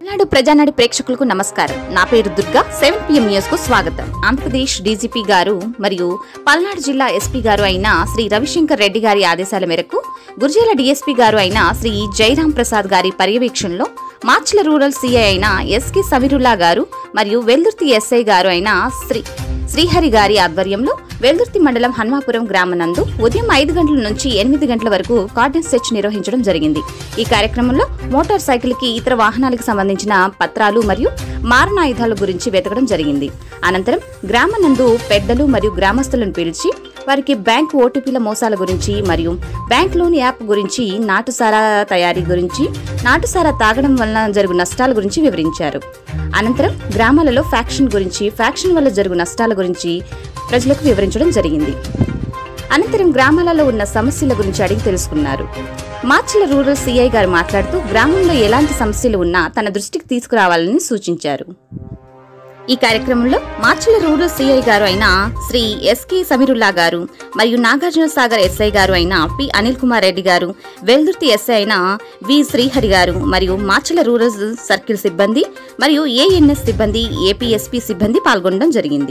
పల్నాడు ప్రజానాడి ప్రేక్షకులకు నమస్కారం నా పేరు దుర్గా సెవెన్ పిఎం న్యూస్ కు స్వాగతం ఆంధ్రప్రదేశ్ డీజీపీ గారు మరియు పల్నాడు జిల్లా ఎస్పీ గారు అయిన శ్రీ రవిశంకర్ రెడ్డి గారి ఆదేశాల మేరకు గుర్జాల డీఎస్పీ గారు అయిన శ్రీ జయరాం ప్రసాద్ గారి పర్యవేక్షణలో మార్చిల రూరల్ సీఐ అయిన ఎస్కే సవిరుల్లా గారు మరియు వెల్దుర్తి ఎస్ఐ గారు అయిన శ్రీ శ్రీహరి గారి ఆధ్వర్యంలో వెల్దుర్తి మండలం హన్మాపురం గ్రామనందు ఉదయం ఐదు గంటల నుంచి ఎనిమిది గంటల వరకు కార్డన్ సెర్చ్ నిర్వహించడం జరిగింది ఈ కార్యక్రమంలో మోటార్ సైకిల్ కి ఇతర వాహనాలకు సంబంధించిన పత్రాలు మరియు మారణాయుధాల గురించి వెతకడం జరిగింది అనంతరం గ్రామనందు పెద్దలు మరియు గ్రామస్తులను పిలిచి వారికి బ్యాంక్ ఓటీపీల మోసాల గురించి మరియు బ్యాంక్ లోన్ యాప్ గురించి నాటుసారా తయారీ గురించి నాటుసారా తాగడం వలన జరుగు నష్టాల గురించి వివరించారు అనంతరం గ్రామాలలో ఫ్యాక్షన్ గురించి ఫ్యాక్షన్ వల్ల జరుగు నష్టాల గురించి ప్రజలకు వివరించడం జరిగింది అనంతరం గ్రామాలలో ఉన్న సమస్యల గురించి అడిగి తెలుసుకున్నారు మార్చిల రూరల్ సీఐ గారు మాట్లాడుతూ గ్రామంలో ఎలాంటి సమస్యలు ఉన్నా తన దృష్టికి తీసుకురావాలని సూచించారు ఈ కార్యక్రమంలో మార్చిల రూరల్ సీఐ గారు అయిన శ్రీ ఎస్కే సమీరుల్లా గారు మరియు నాగార్జున సాగర్ ఎస్ఐ గారు అయిన పి అనిల్ కుమార్ రెడ్డి గారు వెల్దుర్తి ఎస్ఐ అయిన వి శ్రీహరి గారు మరియు మార్చిల రూరల్ సర్కిల్ సిబ్బంది మరియు ఏఎన్ఎస్ సిబ్బంది ఏపీఎస్పీ సిబ్బంది పాల్గొనడం జరిగింది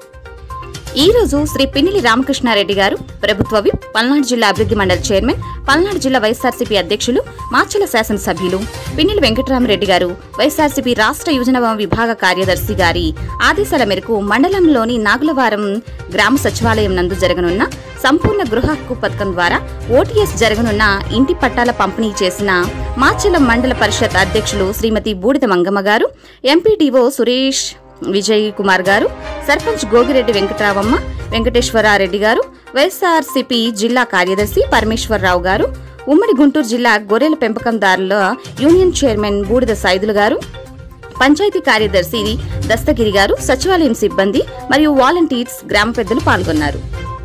ఈ రోజు శ్రీ పిన్నిలి రామకృష్ణారెడ్డి గారు ప్రభుత్వ విప్ పల్నాడు జిల్లా అభివృద్ధి మండలి చైర్మన్ పల్నాడు జిల్లా వైఎస్ఆర్సీపీ అధ్యక్షులు మాచల శాసనసభ్యులు పిన్నిలి వెంకటరామరెడ్డి గారు వైఎస్ఆర్సీపీ రాష్ట్ర యువజన విభాగ కార్యదర్శి గారి ఆదేశాల మేరకు మండలంలోని నాగులవారం గ్రామ సచివాలయం నందు జరగనున్న సంపూర్ణ గృహ హక్కు పథకం ద్వారా ఓటీఎస్ జరగనున్న ఇంటి పట్టాల పంపిణీ చేసిన మాచల మండల పరిషత్ అధ్యక్షులు శ్రీమతి బూడిద మంగమ్మ గారు ఎంపీడీఓ సురేష్ విజయ్ కుమార్ గారు సర్పంచ్ గోగిరెడ్డి వెంకటరావమ్మ వెంకటేశ్వరారెడ్డి గారు వైఎస్ఆర్సీపీ జిల్లా కార్యదర్శి పరమేశ్వరరావు గారు ఉమ్మడి గుంటూరు జిల్లా గొర్రెల పెంపకందారుల యూనియన్ చైర్మన్ బూడిద సైదులు గారు పంచాయతీ కార్యదర్శి దస్తగిరి గారు సచివాలయం సిబ్బంది మరియు వాలంటీర్స్ గ్రామ పెద్దలు పాల్గొన్నారు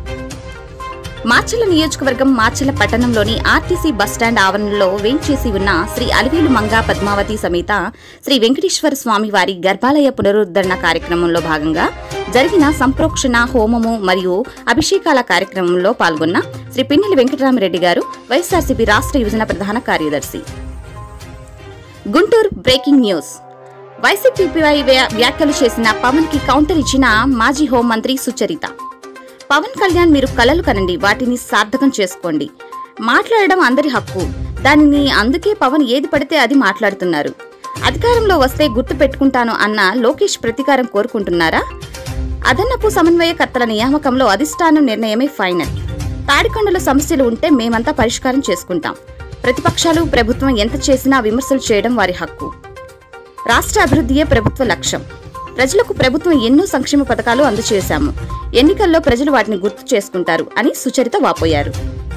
మాచల నియోజకవర్గం మాచల పట్టణంలోని ఆర్టీసీ బస్టాండ్ ఆవరణలో వేంచేసి ఉన్న శ్రీ అలివేలు మంగా పద్మావతి సమేత శ్రీ వెంకటేశ్వర స్వామి వారి గర్భాలయ పునరుద్ధరణ కార్యక్రమంలో భాగంగా జరిగిన సంప్రోక్షణ హోమము మరియు అభిషేకాల కార్యక్రమంలో పాల్గొన్న శ్రీ పిన్నెల వెంకటరామరెడ్డి గారు వైఎస్ఆర్సీపీ రాష్ట్ర యువజన ప్రధాన కార్యదర్శి గుంటూరు బ్రేకింగ్ న్యూస్ వైసీపీపై వ్య- వ్యాఖ్యలు చేసిన పవన్ కి కౌంటర్ ఇచ్చిన మాజీ హోంమంత్రి సుచరిత పవన్ కళ్యాణ్ మీరు కలలు కనండి వాటిని సార్థకం చేసుకోండి మాట్లాడడం అందరి హక్కు దానిని అందుకే పవన్ ఏది పడితే అది మాట్లాడుతున్నారు అధికారంలో వస్తే గుర్తు పెట్టుకుంటాను అన్న లోకేష్ ప్రతీకారం కోరుకుంటున్నారా అదనపు సమన్వయకర్తల నియామకంలో అధిష్టానం నిర్ణయమే ఫైనల్ తాడికొండలో సమస్యలు ఉంటే మేమంతా పరిష్కారం చేసుకుంటాం ప్రతిపక్షాలు ప్రభుత్వం ఎంత చేసినా విమర్శలు చేయడం వారి హక్కు రాష్ట్ర అభివృద్ధియే ప్రభుత్వ లక్ష్యం ప్రజలకు ప్రభుత్వం ఎన్నో సంక్షేమ పథకాలు అందజేశాము ఎన్నికల్లో ప్రజలు వాటిని గుర్తు చేసుకుంటారు అని సుచరిత వాపోయారు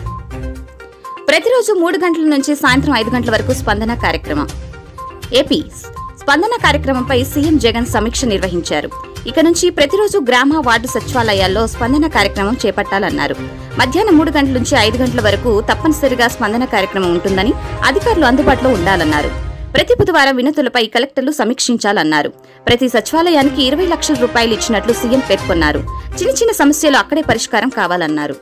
ప్రతిరోజు మూడు గంటల నుంచి సాయంత్రం ఐదు గంటల వరకు స్పందన కార్యక్రమం ఏపీ స్పందన కార్యక్రమంపై సీఎం జగన్ సమీక్ష నిర్వహించారు ఇక నుంచి ప్రతిరోజు గ్రామ వార్డు సచివాలయాల్లో స్పందన కార్యక్రమం చేపట్టాలన్నారు మధ్యాహ్నం మూడు గంటల నుంచి ఐదు గంటల వరకు తప్పనిసరిగా స్పందన కార్యక్రమం ఉంటుందని అధికారులు అందుబాటులో ఉండాలన్నారు ప్రతి బుధవారం వినతులపై కలెక్టర్లు సమీక్షించాలన్నారు ప్రతి సచివాలయానికి ఇరవై లక్షల రూపాయలు ఇచ్చినట్లు సీఎం పేర్కొన్నారు చిన్న చిన్న సమస్యలు అక్కడే పరిష్కారం కావాలన్నారు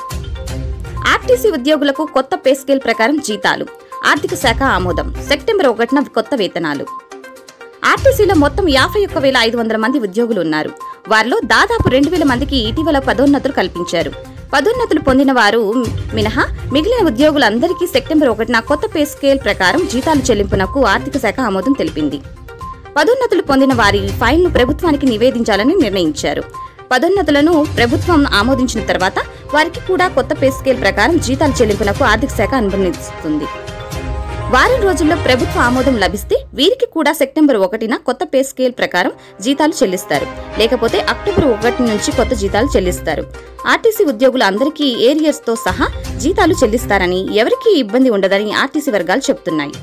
ఆర్టీసీ ఉద్యోగులకు కొత్త పే స్కేల్ ప్రకారం జీతాలు ఆర్థిక శాఖ ఆమోదం సెప్టెంబర్ ఒకటిన కొత్త వేతనాలు ఆర్టీసీలో మొత్తం యాభై ఒక్క వేల ఐదు వందల మంది ఉద్యోగులు ఉన్నారు వారిలో దాదాపు రెండు వేల మందికి ఇటీవల పదోన్నతులు కల్పించారు పదోన్నతులు పొందిన వారు మినహా మిగిలిన ఉద్యోగులందరికీ సెప్టెంబర్ ఒకటిన కొత్త పే స్కేల్ ప్రకారం జీతాలు చెల్లింపునకు ఆర్థిక శాఖ ఆమోదం తెలిపింది పదోన్నతులు పొందిన వారి ఫైల్ను ప్రభుత్వానికి నివేదించాలని నిర్ణయించారు పదోన్నతులను ప్రభుత్వం ఆమోదించిన తర్వాత వారికి కూడా కొత్త పే స్కేల్ ప్రకారం జీతాలు చెల్లింపునకు ఆర్థిక శాఖ అనుమతిస్తుంది వారం రోజుల్లో ప్రభుత్వ ఆమోదం లభిస్తే వీరికి కూడా సెప్టెంబర్ ఒకటిన కొత్త పే స్కేల్ ప్రకారం జీతాలు చెల్లిస్తారు లేకపోతే అక్టోబర్ ఒకటి నుంచి కొత్త జీతాలు చెల్లిస్తారు ఆర్టీసీ ఉద్యోగులు అందరికీ ఏరియర్స్ తో సహా జీతాలు చెల్లిస్తారని ఎవరికీ ఇబ్బంది ఉండదని ఆర్టీసీ వర్గాలు చెబుతున్నాయి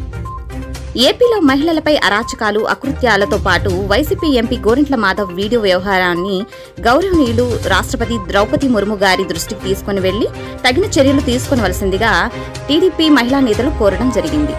ఏపీలో మహిళలపై అరాచకాలు అకృత్యాలతో పాటు YCP MP Gorantla Madhav video వ్యవహారాన్ని గౌరవనీయులు రాష్ట్రపతి ద్రౌపది ముర్ము గారి దృష్టికి తీసుకుని వెళ్లి తగిన చర్యలు తీసుకునవలసిందిగా టీడీపీ మహిళా నేతలు కోరడం జరిగింది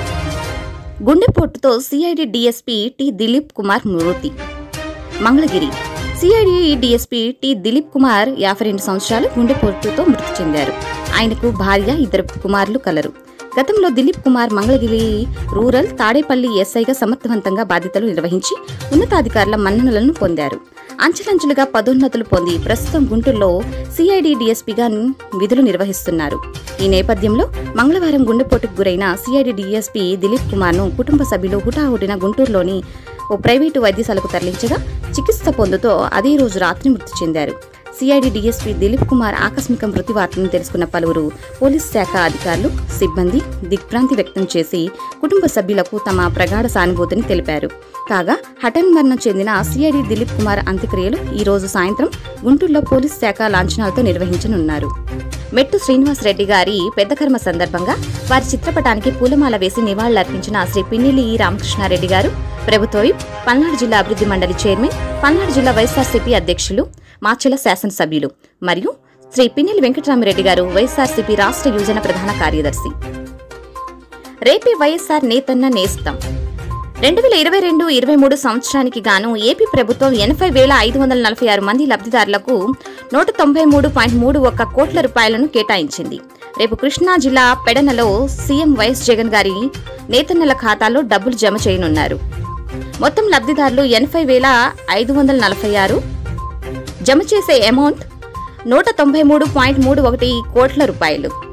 గుండెపోటుతో CID DSP T Dilip Kumar మృతి Mangalagiri CID DSP T Dilip Kumar యాభై రెండు సంవత్సరాలు గుండెపోటుతో మృతి చెందారు ఆయనకు భార్య ఇద్దరు కుమారులు కలరు గతంలో దిలీప్ కుమార్ మంగళగిరి రూరల్ తాడేపల్లి ఎస్ఐగా సమర్థవంతంగా బాధ్యతలు నిర్వహించి ఉన్నతాధికారుల మన్ననలను పొందారు అంచెలంచెలుగా పదోన్నతులు పొంది ప్రస్తుతం గుంటూరులో సిఐడి డీఎస్పీగా విధులు నిర్వహిస్తున్నారు ఈ నేపథ్యంలో మంగళవారం గుండెపోటుకు గురైన సిఐడి డీఎస్పీ దిలీప్ కుమార్ను కుటుంబ సభ్యులు హుటాహుటిన గుంటూరులోని ఓ ప్రైవేటు వైద్యశాలకు తరలించగా చికిత్స పొందుతూ అదే రోజు రాత్రి మృతి చెందారు సిఐడి డీఎస్పీ దిలీప్ కుమార్ ఆకస్మిక మృతి వార్తను తెలుసుకున్న పలువురు పోలీస్ శాఖ అధికారులు సిబ్బంది దిగ్భ్రాంతి వ్యక్తం చేసి కుటుంబ సభ్యులకు తమ ప్రగాఢ సానుభూతిని తెలిపారు కాగా హఠన్ మరణం చెందిన సిఐడి దిలీప్ కుమార్ అంత్యక్రియలు ఈ రోజు సాయంత్రం గుంటూరులో పోలీస్ శాఖ లాంఛనాలతో నిర్వహించనున్నారు మెట్టు శ్రీనివాస్ రెడ్డి గారి పెద్ద కర్మ సందర్భంగా వారి చిత్రపటానికి పూలమాల వేసి నివాళులర్పించిన శ్రీ పిన్నిలి ఈ రామకృష్ణారెడ్డి గారు ప్రభుత్వ విప్, పల్నాడు జిల్లా అభివృద్ధి మండలి చైర్మన్ పల్నాడు జిల్లా వైఎస్ఆర్సీపీ అధ్యక్షులు మాచెల శాసనసభ్యులు మరియు శ్రీ పిన్నెల్లి వెంకటరామిరెడ్డి గారు వైఎస్ఆర్సీపీ రాష్ట్ర యువజన ప్రధాన కార్యదర్శి రేపే వైఎస్ఆర్ నేతన్న నేస్తం రెండు వేల ఇరవై రెండు ఇరవై మూడు సంవత్సరానికి గాను ఏపీ ప్రభుత్వం ఎనభై వేల ఐదు వందల నలభై ఆరు మంది లబ్ధిదారులకు నూట తొంభై మూడు పాయింట్ మూడు ఒక్క కోట్ల రూపాయలను కేటాయించింది రేపు కృష్ణా జిల్లా పెడనలో సీఎం వైఎస్ జగన్ గారి నేతన్నల ఖాతాలో డబ్బులు జమ చేయనున్నారు మొత్తం లబ్ధిదారులు ఎనభై వేల ఐదు వందల నలభై ఆరు జమ చేసే అమౌంట్ నూట తొంభై మూడు పాయింట్ మూడు ఒకటి కోట్ల రూపాయలు